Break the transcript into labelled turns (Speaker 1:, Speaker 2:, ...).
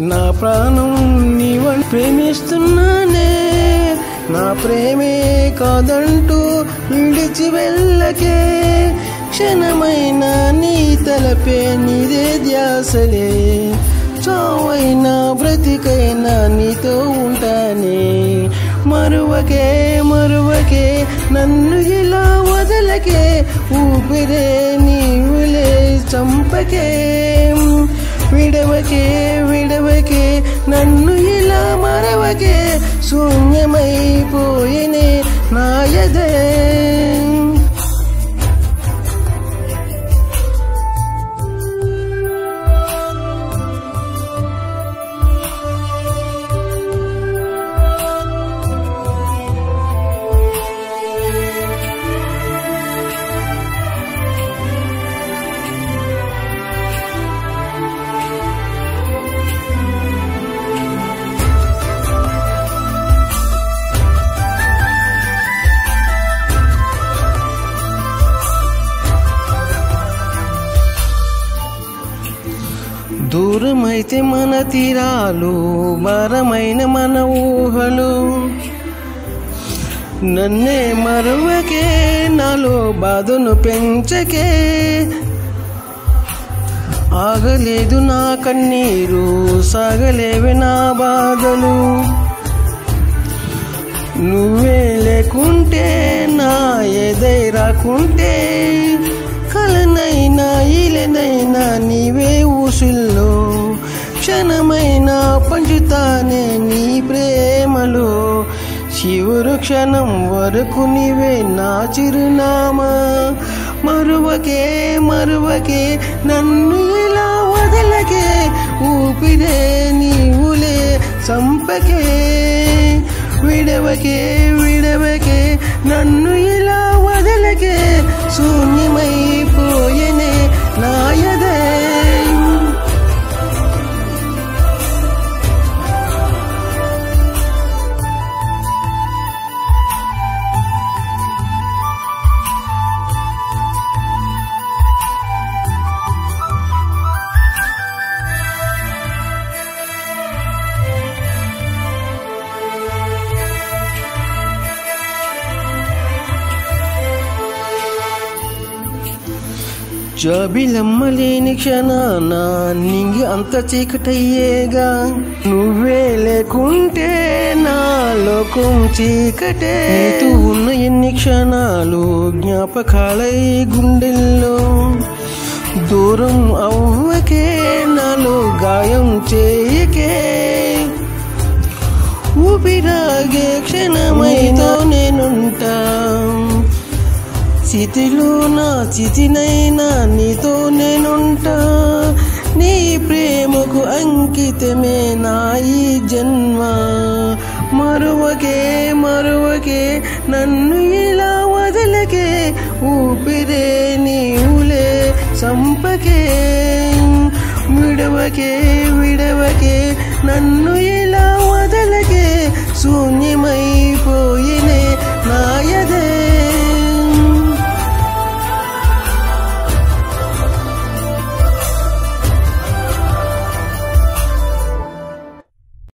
Speaker 1: నా ప్రాణం నీవని ప్రేమిస్తున్నానే నా ప్రేమే కాదంటూ విడిచి వెళ్ళకే క్షణమైన నీ తలపే నీదే ధ్యాసలే చావైనా బ్రతికైనా నీతో ఉంటానే మరువకే మరువకే నన్ను ఇలా వదలకే ఊపిరే నీవులే చంపకే విడవకే విడవకే నన్ను ఇలా మరవకే శూన్యమైపోయినే నాయదే దూరమైతే మన తీరాలు భారమైన మన ఊహలు నన్నే మరువకే నాలో బాధను పెంచకే ఆగలేదు నా కన్నీరు సాగలేవి నా బాధలు నువ్వే లేకుంటే నా ఎదై రాకుంటే కలనైనా ఇలనైనా నీవే ఊసుల్లో క్షణమైనా పంచుతానే నీ ప్రేమలో చివరు క్షణం వరకు నీవే నా చిరునామా మరువకే మరువకే నన్ను ఇలా వదలకే ఊపిరే నీవులే చంపకే విడవకే విడవకే నన్ను ఇలా వదలకే శూన్యమైపోయనే నాయదే జాబిలమ్మలేని క్షణాన నింగి అంత చీకటయ్యేగా నువ్వే లేకుంటే నా లోకం చీకటే నీతో ఉన్న ఎన్ని క్షణాలు జ్ఞాపకాలై గుండెల్లో దూరం అవ్వకే నాలో గాయం చేయకే ఊపిరాగే క్షణమైతో నేనుంటా చితిలో నా చితినైనా నీతో నేనుంటా నీ ప్రేమకు అంకితమే నా ఈ జన్మ మరువకే మరువకే నన్ను ఇలా వదలకే ఊపిరే నీవులే చంపకే విడవకే విడవకే నన్ను ఇలా వదలకే శూన్య